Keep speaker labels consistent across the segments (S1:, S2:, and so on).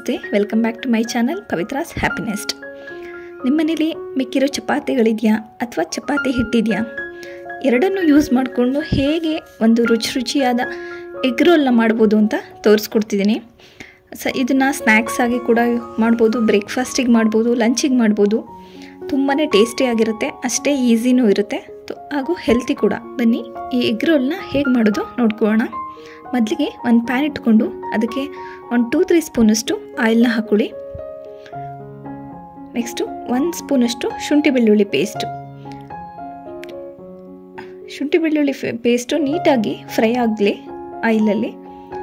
S1: ನಮಸ್ತೆ welcome back to my channel Pavitra's happiness ನಿಮ್ಮನೇಲಿ ಮಿಕ್ಕಿರೋ ಚಪಾತಿಗಳಿದೆಯಾ ಅಥವಾ ಚಪಾತಿ ಹಿಟ್ಟಿದೆಯಾ ಎರಡನ್ನೂ ಯೂಸ್ ಮಾಡಿಕೊಂಡು ಹೇಗೆ ಒಂದು ರುಚಿ ರುಚಿಯಾದ ಎಗ್ ರೋಲ್ನ ಮಾಡ್ಬೋದು ಅಂತ ತೋರಿಸ್ಕೊಡ್ತಿದ್ದೀನಿ ಸ ಇದನ್ನು ಸ್ನ್ಯಾಕ್ಸ್ ಆಗಿ ಕೂಡ ಮಾಡ್ಬೋದು ಬ್ರೇಕ್ಫಾಸ್ಟಿಗೆ ಮಾಡ್ಬೋದು ಲಂಚಿಗೆ ಮಾಡ್ಬೋದು ತುಂಬಾ ಟೇಸ್ಟಿಯಾಗಿರುತ್ತೆ ಅಷ್ಟೇ ಈಸಿನೂ ಇರುತ್ತೆ ತು- ಹಾಗೂ ಹೆಲ್ತಿ ಕೂಡ ಬನ್ನಿ ಈ ಎಗ್ ರೋಲ್ನ ಹೇಗೆ ಮಾಡೋದು ನೋಡ್ಕೊಳ್ಳೋಣ ಮೊದಲಿಗೆ ಒಂದು ಪ್ಯಾನ್ ಇಟ್ಕೊಂಡು ಅದಕ್ಕೆ ಒಂದು ಟೂ ತ್ರೀ ಸ್ಪೂನಷ್ಟು ಆಯಿಲ್ನ ಹಾಕೊಳ್ಳಿ ನೆಕ್ಸ್ಟು ಒಂದು ಸ್ಪೂನಷ್ಟು ಶುಂಠಿ ಬೆಳ್ಳುಳ್ಳಿ ಪೇಸ್ಟು ಶುಂಠಿ ಬೆಳ್ಳುಳ್ಳಿ ಫೆ- ಪೇಸ್ಟು ನೀಟಾಗಿ ಫ್ರೈ ಆಗಲಿ ಆಯಿಲಲ್ಲಿ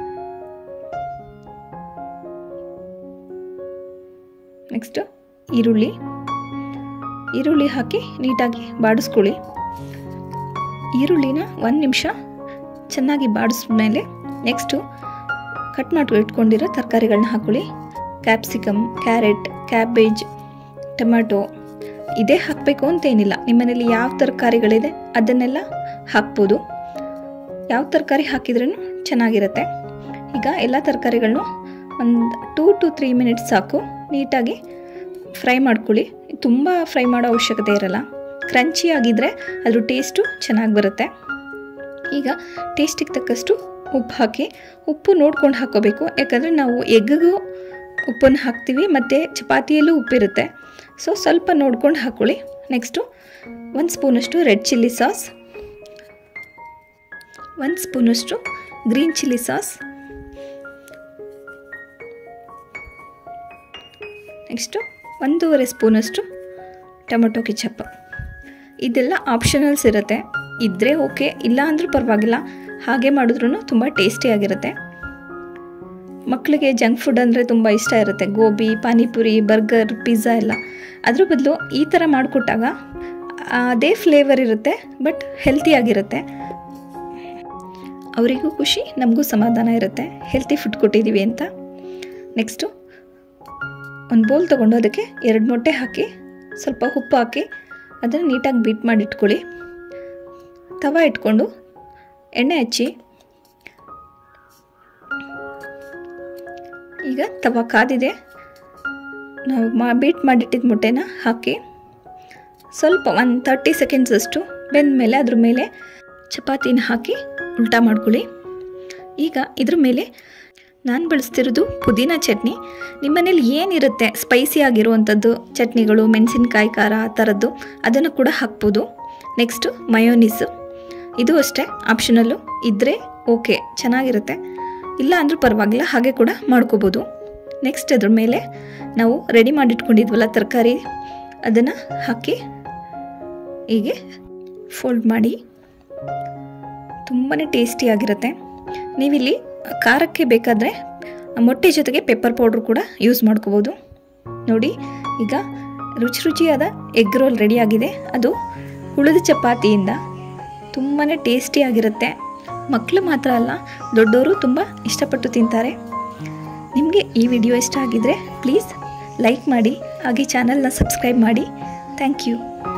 S1: ನೆಕ್ಸ್ಟು ಈರುಳ್ಳಿ ಈರುಳ್ಳಿ ಹಾಕಿ ನೀಟಾಗಿ ಬಾಡಿಸ್ಕೊಳ್ಳಿ ಈರುಳ್ಳಿನ ಒಂದು ನಿಮಿಷ ಚೆನ್ನಾಗಿ ಬಾಡಿಸ್ಮೇಲೆ ನೆಕ್ಸ್ಟು ಕಟ್ ಮಾಡಿ ಇಟ್ಕೊಂಡಿರೋ ತರಕಾರಿಗಳನ್ನ ಹಾಕೊಳ್ಳಿ ಕ್ಯಾಪ್ಸಿಕಮ್ ಕ್ಯಾರೆಟ್ ಕ್ಯಾಬೇಜ್ ಟೊಮ್ಯಾಟೊ ಇದೇ ಹಾಕಬೇಕು ಅಂತೇನಿಲ್ಲ ನಿಮ್ಮನೇಲಿ ಯಾವ ತರಕಾರಿಗಳಿದೆ ಅದನ್ನೆಲ್ಲ ಹಾಕ್ಬೋದು ಯಾವ ತರಕಾರಿ ಹಾಕಿದ್ರೂ ಚೆನ್ನಾಗಿರುತ್ತೆ ಈಗ ಎಲ್ಲ ತರಕಾರಿಗಳನ್ನು ಒಂದು ಟೂ ಟು ತ್ರೀ ಮಿನಿಟ್ಸ್ ಸಾಕು ನೀಟಾಗಿ ಫ್ರೈ ಮಾಡ್ಕೊಳ್ಳಿ ತುಂಬ ಫ್ರೈ ಮಾಡೋ ಅವಶ್ಯಕತೆ ಇರಲ್ಲ ಕ್ರಂಚಿ ಆಗಿದ್ದರೆ ಅದ್ರ ಟೇಸ್ಟು ಚೆನ್ನಾಗಿ ಬರುತ್ತೆ ಈಗ ಟೇಸ್ಟಿಗೆ ತಕ್ಕಷ್ಟು ಉಪ್ಪು ಹಾಕಿ ಉಪ್ಪು ನೋಡ್ಕೊಂಡು ಹಾಕ್ಕೋಬೇಕು ಯಾಕಂದರೆ ನಾವು ಎಗ್ಗಿಗೂ ಉಪ್ಪನ್ನು ಹಾಕ್ತೀವಿ ಮತ್ತು ಚಪಾತಿಯಲ್ಲೂ ಉಪ್ಪಿರುತ್ತೆ ಸೊ ಸ್ವಲ್ಪ ನೋಡ್ಕೊಂಡು ಹಾಕ್ಕೊಳ್ಳಿ ನೆಕ್ಸ್ಟು ಒಂದು ಸ್ಪೂನಷ್ಟು ರೆಡ್ ಚಿಲ್ಲಿ ಸಾಸ್ ಒಂದು ಸ್ಪೂನಷ್ಟು ಗ್ರೀನ್ ಚಿಲ್ಲಿ ಸಾಸ್ ನೆಕ್ಸ್ಟು ಒಂದೂವರೆ ಸ್ಪೂನಷ್ಟು ಟೊಮೆಟೊ ಕೆಚಪ್ ಇದೆಲ್ಲ ಆಪ್ಷನಲ್ಸ್ ಇರುತ್ತೆ ಇದ್ದರೆ ಓಕೆ ಇಲ್ಲ ಅಂದರೂ ಪರವಾಗಿಲ್ಲ ಹಾಗೆ ಮಾಡಿದ್ರೂ ತುಂಬ ಟೇಸ್ಟಿಯಾಗಿರುತ್ತೆ ಮಕ್ಕಳಿಗೆ ಜಂಕ್ ಫುಡ್ ಅಂದರೆ ತುಂಬ ಇಷ್ಟ ಇರುತ್ತೆ ಗೋಬಿ ಪಾನಿಪುರಿ ಬರ್ಗರ್ ಪಿಜ್ಜಾ ಎಲ್ಲ ಅದ್ರ ಬದಲು ಈ ಥರ ಮಾಡಿಕೊಟ್ಟಾಗ ಅದೇ ಫ್ಲೇವರ್ ಇರುತ್ತೆ ಬಟ್ ಹೆಲ್ತಿಯಾಗಿರುತ್ತೆ ಅವರಿಗೂ ಖುಷಿ ನಮಗೂ ಸಮಾಧಾನ ಇರುತ್ತೆ ಹೆಲ್ತಿ ಫುಡ್ ಕೊಟ್ಟಿದ್ದೀವಿ ಅಂತ ನೆಕ್ಸ್ಟು ಒಂದು ಬೌಲ್ ತೊಗೊಂಡು ಅದಕ್ಕೆ ಎರಡು ಮೊಟ್ಟೆ ಹಾಕಿ ಸ್ವಲ್ಪ ಉಪ್ಪು ಹಾಕಿ ಅದನ್ನು ನೀಟಾಗಿ ಬೀಟ್ ಮಾಡಿ ಇಟ್ಕೊಳ್ಳಿ ತವ ಇಟ್ಕೊಂಡು ಎಣ್ಣೆ ಹಚ್ಚಿ ಈಗ ತವ ಕಾದಿದೆ ನಾವು ಮಾ ಬೀಟ್ ಮಾಡಿಟ್ಟಿದ್ದ ಮೊಟ್ಟೆನ ಹಾಕಿ ಸ್ವಲ್ಪ ಒಂದು ತರ್ಟಿ ಸೆಕೆಂಡ್ಸ್ ಅಷ್ಟು ಬೆಂದ ಮೇಲೆ ಅದ್ರ ಮೇಲೆ ಚಪಾತಿನ ಹಾಕಿ ಉಲ್ಟಾ ಮಾಡ್ಕೊಳ್ಳಿ ಈಗ ಇದ್ರ ಮೇಲೆ ನಾನು ಬಳಸ್ತಿರೋದು ಪುದೀನ ಚಟ್ನಿ ನಿಮ್ಮನೇಲಿ ಏನಿರುತ್ತೆ ಸ್ಪೈಸಿ ಆಗಿರುವಂಥದ್ದು ಚಟ್ನಿಗಳು ಮೆಣಸಿನ್ಕಾಯಿ ಖಾರ ಆ ಥರದ್ದು ಅದನ್ನು ಕೂಡ ಹಾಕ್ಬೋದು ನೆಕ್ಸ್ಟು ಮಯೋನೀಸು ಇದು ಅಷ್ಟೇ ಆಪ್ಷನಲ್ಲು ಇದ್ದರೆ ಓಕೆ ಚೆನ್ನಾಗಿರುತ್ತೆ ಇಲ್ಲ ಅಂದರೂ ಪರವಾಗಿಲ್ಲ ಹಾಗೆ ಕೂಡ ಮಾಡ್ಕೋಬೋದು ನೆಕ್ಸ್ಟ್ ಅದ್ರ ಮೇಲೆ ನಾವು ರೆಡಿ ಮಾಡಿಟ್ಕೊಂಡಿದ್ವಲ್ಲ ತರಕಾರಿ ಅದನ್ನು ಹಾಕಿ ಹೀಗೆ ಫೋಲ್ಡ್ ಮಾಡಿ ತುಂಬಾ ಟೇಸ್ಟಿಯಾಗಿರುತ್ತೆ ನೀವಿಲ್ಲಿ ಖಾರಕ್ಕೆ ಬೇಕಾದರೆ ಮೊಟ್ಟೆ ಜೊತೆಗೆ ಪೆಪ್ಪರ್ ಪೌಡ್ರ್ ಕೂಡ ಯೂಸ್ ಮಾಡ್ಕೋಬೋದು ನೋಡಿ ಈಗ ರುಚಿ ರುಚಿಯಾದ ಎಗ್ ರೋಲ್ ರೆಡಿಯಾಗಿದೆ ಅದು ಉಳಿದ ಚಪಾತಿಯಿಂದ ತುಂಬಾ ಟೇಸ್ಟಿಯಾಗಿರುತ್ತೆ ಮಕ್ಕಳು ಮಾತ್ರ ಅಲ್ಲ ದೊಡ್ಡವರು ತುಂಬ ಇಷ್ಟಪಟ್ಟು ತಿಂತಾರೆ ನಿಮಗೆ ಈ ವಿಡಿಯೋ ಇಷ್ಟ ಆಗಿದರೆ ಪ್ಲೀಸ್ ಲೈಕ್ ಮಾಡಿ ಹಾಗೆ ಚಾನಲ್ನ ಸಬ್ಸ್ಕ್ರೈಬ್ ಮಾಡಿ ಥ್ಯಾಂಕ್ ಯು